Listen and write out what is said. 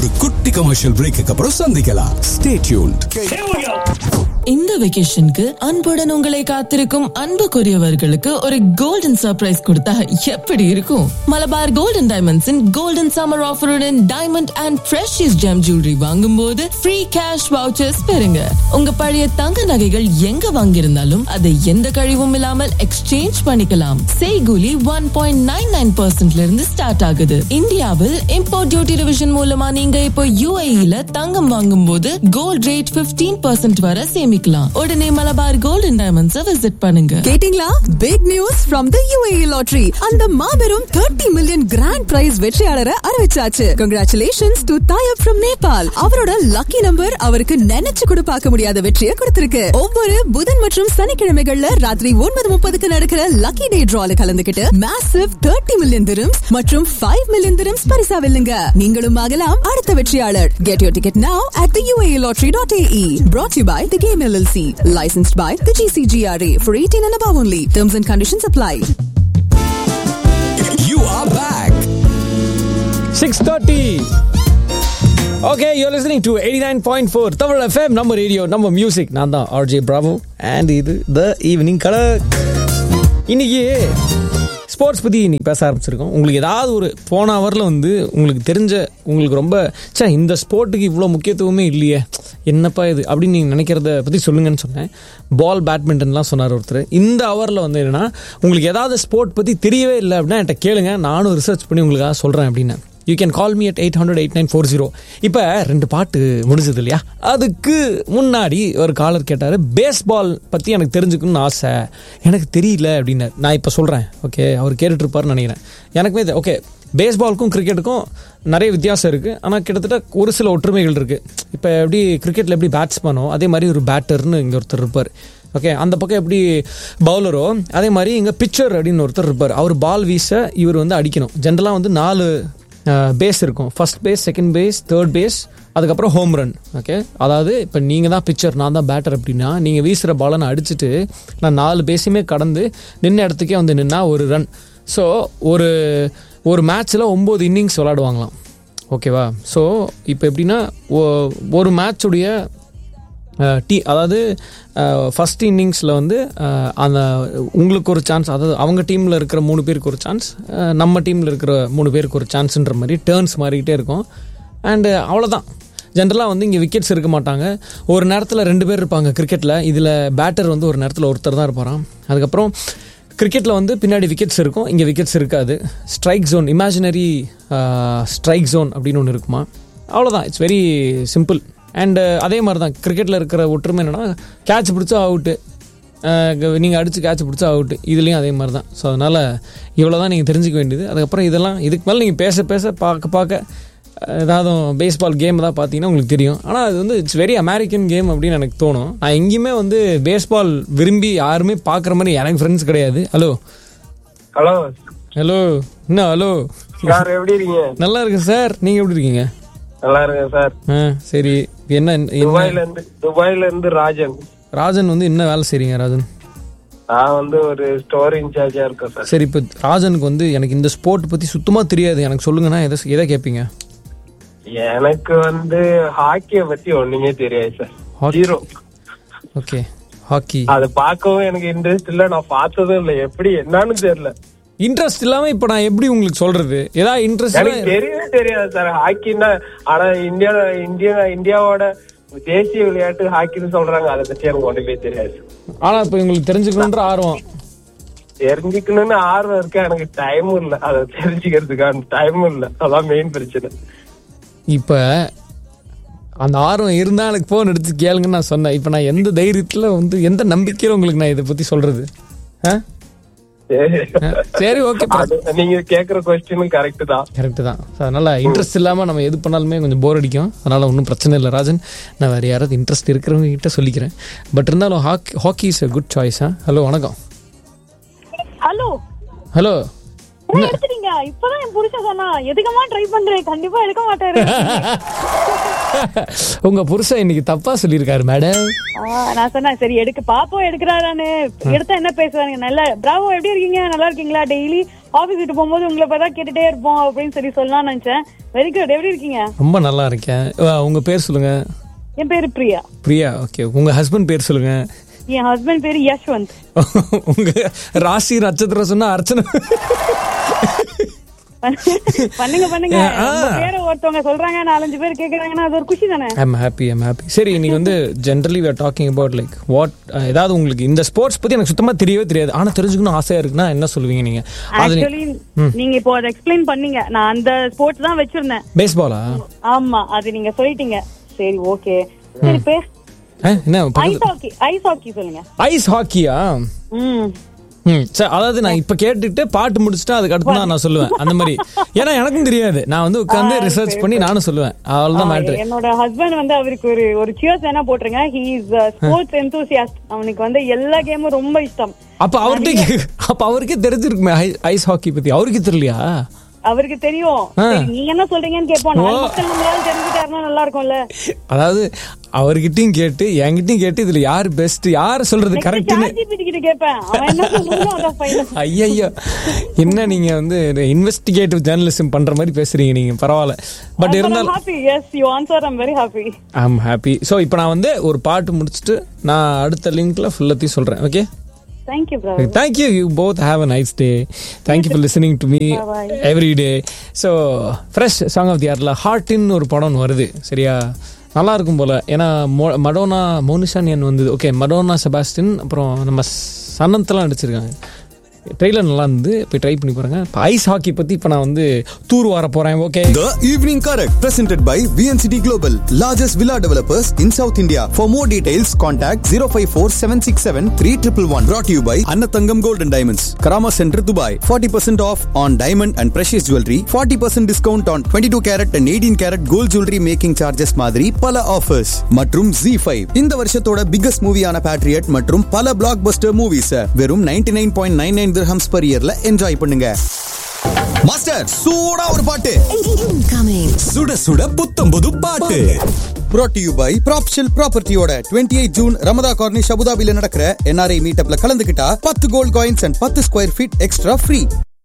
ஒரு குட்டி commercial brake அப்புறம் சந்திக்கலாம் ஸ்டே டியூன்ட் இந்த வெகேஷனுக்கு அன்புடன் உங்களை காத்திருக்கும் அன்புக்குரியவர்களுக்கு ஒரு கோல்டன் சர்ப்ரைஸ் கொடுத்தா எப்படி இருக்கும் மலபார் கோல்டன் டைமண்ட்ஸின் கோல்டன் சம்மர் ஆஃபருடன் diamond and precious gem jewellery வாங்கும் போது ஃப்ரீ கேஷ் வவுச்சர்ஸ் பெறுங்க உங்க பழைய தங்க நகைகள் எங்க வாங்கியிருந்தாலும் அதை எந்த கழிவும் இல்லாமல் எக்ஸ்சேஞ்ச் பண்ணிக்கலாம் செய்கூலி ஒன் பாயிண்ட் நைன் நைன் பர்சன்ட்ல இருந்து ஸ்டார்ட் ஆகுது இந்தியாவில் இம்போர்ட் டியூட்டி டிவிஷன் மூலமா நீங்க இப்போ யூஏஇல தங்கம் வாங்கும் போது கோல்ட் ரேட் 15% பர்சன்ட் வரை சேமிக்கலாம் உடனே மலபார் கோல்டன் டைமண்ட்ஸை விசிட் பண்ணுங்க கேட்டிங்களா big news from the UAE lottery அந்த மாபெரும் 30 மில்லியன் கிராண்ட் பிரைஸ் வெற்றியாளரை அறிவிச்சாச்சு கங்க்ராச்சுலேஷன்ஸ் டு தாயப் ஃப்ரம் நேபாள் அவரோட லக்கி நம்பர் அவருக்கு நினைச்சு கூட பார்க்க முடியாத வெற்றியை கொடுத்திருக்கு ஒவ்வொரு புதன் மற்றும் சனிக்கிழமைகள்ல ராத்திரி ஒன்பது முப்பதுக்கு நடக்கிற லக்கி டே டிரால கலந்துகிட்டு மேசிவ் 30 மில்லியன் dirhams மற்றும் 5 மில்லியன் dirhams பரிசா வெல்லுங்க நீங்களும் ஆகலாம் அடுத்த வெற்றியாளர் get your ticket now at the UAELottery.ae brought to you by the Game LLC licensed by the GCGRA for 18 and above only terms and conditions apply you are back six thirty okay you listening to eighty nine point four Tamil FM நம்ம radio நம்ம music நான் தான் RJ Bravo and இது the evening colour இன்னைக்கு sports பற்றி இன்னைக்கு பேச ஆரம்பிச்சிருக்கோம் உங்களுக்கு ஏதாவது ஒரு போன ஹவரில் வந்து உங்களுக்கு தெரிஞ்ச உங்களுக்கு ரொம்ப ச்சே இந்த ஸ்போர்ட்டுக்கு இவ்வளோ முக்கியத்துவமே இல்லையே என்னப்பா இது அப்படின்னு நீங்கள் நினைக்கிறத பற்றி சொல்லுங்கன்னு சொன்னேன் பால் பேட்மிண்டன்லாம் சொன்னார் ஒருத்தர் இந்த ஹவரில் வந்து என்னென்னா உங்களுக்கு ஏதாவது ஸ்போர்ட் பற்றி தெரியவே இல்லை அப்படின்னா என்கிட்ட கேளுங்க நானும் ரிசர்ச் பண்ணி உங்களுக்காக சொல்கிறேன் அப்படின்னு you can call me at eight hundred eight nine four zero இப்போ ரெண்டு பாட்டு முடிஞ்சது இல்லையா அதுக்கு முன்னாடி ஒரு காலர் கேட்டார் பேஸ்பால் பற்றி எனக்கு தெரிஞ்சுக்கணும்னு ஆசை எனக்கு தெரியல அப்படின்னு நான் இப்போ சொல்கிறேன் ஓகே அவர் கேட்டுட்ருப்பாருன்னு நினைக்கிறேன் எனக்குமே ஓகே பேஸ்பாலுக்கும் கிரிக்கெட்டுக்கும் நிறைய வித்தியாசம் இருக்குது ஆனால் கிட்டத்தட்ட ஒரு சில ஒற்றுமைகள் இருக்குது இப்போ எப்படி கிரிக்கெட்டில் எப்படி பேட்ஸ்மேனோ அதே மாதிரி ஒரு பேட்டர்னு இங்கே ஒருத்தர் இருப்பார் ஓகே அந்த பக்கம் எப்படி பவுலரோ அதே மாதிரி இங்கே பிச்சர் அப்படின்னு ஒருத்தர் இருப்பார் அவர் பால் வீச இவர் வந்து அடிக்கணும் ஜென்ரலாக வந்து நாலு பேஸ் இருக்கும் first base second base third base அதுக்கப்புறம் ஹோம் ரன் ஓகே அதாவது இப்போ நீங்கள் தான் பிச்சர் நான் தான் பேட்டர் அப்படின்னா நீங்கள் வீசுகிற பாலை நான் அடிச்சுட்டு நான் நாலு பேஸையுமே கடந்து நின்ன இடத்துக்கே வந்து நின்னா ஒரு ரன் ஸோ ஒரு ஒரு மேட்ச்சில் ஒம்பது இன்னிங்ஸ் விளாடுவாங்களாம் ஓகேவா ஸோ இப்போ எப்படின்னா ஒ- ஒரு மேட்சுடைய டீ அதாவது ஃபஸ்ட் இன்னிங்ஸில் வந்து அஹ், அந்த உங்களுக்கு ஒரு சான்ஸ் அதாவது அவங்க டீமில் இருக்கிற மூணு பேருக்கு ஒரு சான்ஸ் நம்ம டீமில் இருக்கிற மூணு பேருக்கு ஒரு சான்ஸ்ன்ற மாதிரி டேர்ன்ஸ் மாறிக்கிட்டே இருக்கும் அண்டு அவ்வளோதான் ஜென்ரலாக வந்து இங்கே விக்கெட்ஸ் இருக்க மாட்டாங்க ஒரு நேரத்தில் ரெண்டு பேர் இருப்பாங்க கிரிக்கெட்டில் இதில் பேட்டர் வந்து ஒரு நேரத்தில் ஒருத்தர் தான் இருப்பாராம் அதுக்கப்புறம் கிரிக்கெட்டில் வந்து பின்னாடி விக்கெட்ஸ் இருக்கும் இங்கே விக்கெட்ஸ் இருக்காது strike zone imaginary strike zone அப்படின்னு ஒன்று இருக்குமா அவ்வளோதான் இட்ஸ் வெரி சிம்பிள் அண்டு அதே மாதிரி தான் கிரிக்கெட்டில் இருக்கிற ஒற்றுமை என்னென்னா கேட்ச் பிடிச்சா அவுட்டு நீங்கள் அடித்து கேட்ச் பிடிச்சா அவுட்டு இதுலேயும் அதே மாதிரி தான் ஸோ அதனால் இவ்வளோ தான் நீங்கள் தெரிஞ்சுக்க வேண்டியது அதுக்கப்புறம் இதெல்லாம் இதுக்கு மேலே நீங்கள் பேச பேச பார்க்க பார்க்க அஹ், ஏதாவது பேஸ்பால் கேம் தான் பார்த்தீங்கன்னா உங்களுக்கு தெரியும் ஆனால் அது வந்து இட்ஸ் வெரி அமெரிக்கன் கேம் அப்படின்னு எனக்கு தோணும் நான் எங்கேயுமே வந்து பேஸ்பால் விரும்பி யாருமே பார்க்குற மாதிரி எனக்கு ஃப்ரெண்ட்ஸ் கிடையாது ஹலோ ஹலோ ஹலோ என்ன ஹலோ சார் எப்படி இருக்கீங்க நல்லா இருக்கு சார் நீங்கள் எப்படி இருக்கீங்க நல்லா இருக்கேன் சார் ஆ சரி என்ன என்ன துபாயில இருந்து துபாயில இருந்து ராஜன் ராஜன் வந்து என்ன வேலை செய்றீங்க ராஜன் நான் வந்து ஒரு ஸ்டோர் இன்சார்ஜா இருக்கேன் சார் சரி இப்போ ராஜனுக்கு வந்து எனக்கு இந்த ஸ்போர்ட் பத்தி சுத்தமா தெரியாது எனக்கு சொல்லுங்கன்னா எதை எதை கேட்பீங்க எனக்கு வந்து ஹாக்கிய பத்தி ஒண்ணுமே தெரியாது sir Hockey. Zero okay hockey அது பார்க்கவும் எனக்கு இன்ட்ரெஸ்ட் இல்ல நான் பார்த்ததும் இல்ல எப்படி என்னன்னு தெரியல இன்ட்ரெஸ்ட் இல்லாம இப்போ நான் எப்படி உங்களுக்கு சொல்றது ஏதாவது எனக்கு இன்ட்ரெஸ்ட் தெரியவே தெரியாது சார் ஹாக்கின்னா ஆனா இந்தியா இந்தியா இந்தியாவோட தேசிய விளையாட்டு ஹாக்கின்னு சொல்றாங்க அதை பத்தி எனக்கு ஒண்ணுமே தெரியாது ஆனா இப்போ உங்களுக்கு தெரிஞ்சுக்கணுன்ற ஆர்வம் தெரிஞ்சுக்கணும்னு ஆர்வம் இருக்கு எனக்கு டைமும் இல்ல அதை தெரிஞ்சுக்கிறதுக்கான டைமும் இல்ல அதான் மெயின் பிரச்சனை இப்போ அந்த ஆர்வம் இருந்தா எனக்கு ஃபோன் எடுத்து கேளுங்கன்னு நான் சொன்னேன் இப்போ நான் எந்த தைரியத்துல வந்து எந்த நம்பிக்கையில உங்களுக்கு நான் இதை பத்தி சொல்றது ஆ? ஆ? சரி ஓகே அது நீங்க கேக்குற கொஸ்டினும் கரெக்ட் தான் கரெக்டு தான் So, அதனால இன்ட்ரெஸ்ட் இல்லாமல் நம்ம எது பண்ணாலுமே கொஞ்சம் போர் அடிக்கும் அதனால ஒன்றும் பிரச்சனை இல்லை ராஜன் நான் வேறு யாராவது இன்ட்ரெஸ்ட் இருக்கிறவங்க கிட்ட சொல்லிக்கிறேன் பட் இருந்தாலும் hockey hockey is a good choice ஆ ஹலோ வணக்கம் ஹலோ ஹலோ என்ன எடுத்துட்டீங்க இப்பதான் என் புருஷன் சொன்னா எதுக்கமா ட்ரை பண்றேன் கண்டிப்பா எடுக்க மாட்டாரு உங்க புருஷன் இன்னைக்கு தப்பா சொல்லியிருக்காரு மேடம் ஆ, நான் சொன்னேன் சரி எடுக்க பாப்போம் எடுக்கிறாரான்னு எடுத்தா என்ன பேசுவாங்க நல்லா பிராவோ எப்படி இருக்கீங்க நல்லா இருக்கீங்களா டெய்லி ஆபீஸ் விட்டு போகும்போது உங்களை பார்த்தா கேட்டுட்டே இருப்போம் அப்படின்னு சொல்லி சொல்லலாம்னு நினைச்சேன் வெரி குட் எப்படி இருக்கீங்க ரொம்ப நல்லா இருக்கேன் அஹ், உங்க பேர் சொல்லுங்க என் பேரு பிரியா பிரியா ஓகே உங்க ஹஸ்பண்ட் பேர் சொல்லுங்க என் ஹஸ்பண்ட் பேரு யஷ்வந்த் உங்க ராசி நட்சத்திரம் சொன்னா அர்ச்சனை பண்ணுங்க பண்ணுங்க ஆ. உங்க பேரை ஒருத்தவங்க சொல்றாங்க நாலஞ்சு பேர் கேக்குறாங்கன்னா அது ஒரு குஷி தானே ஐம் ஹாப்பி ஐம் ஹாப்பி சரி இன்னைக்கு வந்து generally we are talking about like what ஏதாவது உங்களுக்கு இந்த ஸ்போர்ட்ஸ் பத்தி எனக்கு சுத்தமா தெரியவே தெரியாது ஆனா தெரிஞ்சுக்கணும் ஆசையா இருக்குன்னா என்ன சொல்லுவீங்க நீங்க அது ஆக்சுவலி நீங்க இப்போ அதை எக்ஸ்பிளைன் பண்ணீங்க நான் அந்த ஸ்போர்ட்ஸ் தான் வச்சிருந்தேன் பேஸ்பாலா ஆமா அது நீங்க சொல்லிட்டீங்க சரி ஓகே சரி பேஸ் என்ன ஐஸ் ஹாக்கி ஐஸ் ஹாக்கி சொல்லுங்க ஐஸ் ஹாக்கியா ம் ம் சரி அதாவது நான் இப்ப கேட்டுட்டு பாட்டு முடிச்சுட்டு அதுக்கு அடுத்து தான் நான் சொல்லுவேன் அந்த மாதிரி ஏன்னா எனக்கும் தெரியாது நான் வந்து உட்காந்து ரிசர்ச் பண்ணி நானும் சொல்லுவேன் அவ்வளவுதான் மேட்ரு என்னோட ஹஸ்பண்ட் வந்து அவருக்கு ஒரு ஒரு சியர்ஸ் என்ன போட்டுருங்க ஹி இஸ் ஸ்போர்ட்ஸ் எந்தூசியாஸ்ட் அவனுக்கு வந்து எல்லா கேமும் ரொம்ப இஷ்டம் அப்ப அவர்கிட்ட கே- அப்ப அவருக்கே தெரிஞ்சிருக்குமே ஐ- ஐஸ் ஹாக்கி பத்தி அவருக்கு தெரியலையா அவருக்கு தெரியும் ஆ. சரி, நீங்க என்ன சொல்றீங்கன்னு கேட்போம் நாலு ஓ. மக்கள் நம்மளால தெரிஞ்சுட்டாருன்னா நல்லா இருக்கும்ல அதாவது அவர்கிட்டயும் கேட்டு என்கிட்டயும் கேட்டு இதுல யார் பெஸ்ட் யார் சொல்றது கரெக்ட்னு சார்ஜிபிடி கிட்ட கேட்பேன் அவன் என்ன சொல்றானோ அதான் ஃபைனல் ஐயையோ என்ன நீங்க வந்து இன்வெஸ்டிகேட்டிவ் ஜேர்னலிசம் பண்ற மாதிரி பேசுறீங்க நீங்க பரவாயில்ல பட் இருந்தாலும் happy yes you answer I'm very happy I'm happy so இப்போ நான் வந்து ஒரு பாட்டு முடிச்சுட்டு நான் அடுத்த லிங்க்ல ஃபுல்லத்தையும் சொல்றேன் okay thank you brother thank you both have a nice day thank you for listening to me Bye-bye. Every day so fresh song of the இயர்ல ஹார்ட்டின்னு ஒரு படம் ஒன்று வருது சரியா நல்லா இருக்கும் போல ஏன்னா மொ- மடோனா மோனிஷானியன் வந்தது ஓகே மடோனா செபாஸ்டின் அப்புறம் நம்ம சனந்தெல்லாம் நடிச்சிருக்காங்க ட்ரெய்லர் நல்லா இருந்து போய் ட்ரை பண்ணி பாருங்க இப்போ ஐஸ் ஹாக்கி பத்தி இப்போ நான் வந்து டூர் வர போறேன் okay The Evening Correct, presented by VNCT Global, largest villa developers in South India. For more details, contact 054 767 3111. Brought to you by Annatangam Gold and Diamonds, Karama Center, Dubai. 40% off on diamond and precious jewelry. 40% discount on 22 carat and 18 carat gold jewelry making charges மாதிரி பல offers மற்றும் Z5 இந்த வருஷத்தோட biggest மூவியான Patriot மற்றும் பல black Bastar movies வெறும் 99.99 nine point nine nine dirhams per இயர்ல enjoy பண்ணுங்க மாஸ்டர் சூடா ஒரு பாட்டு சுட சுட புத்தம் புது பாட்டு brought to you by ப்ராப்ஷில் ப்ராப்பர்ட்டியோட 28 ஜூன் ரமதா கார்னிஷ் அபுதாபில நடக்கிற என்ஆர்ஐ மீட்டப்ல கலந்துக்கிட்டா பத்து கோல்ட் காயின்ஸ் அண்ட் பத்து ஸ்கொயர் ஃபீட் எக்ஸ்ட்ரா ஃப்ரீ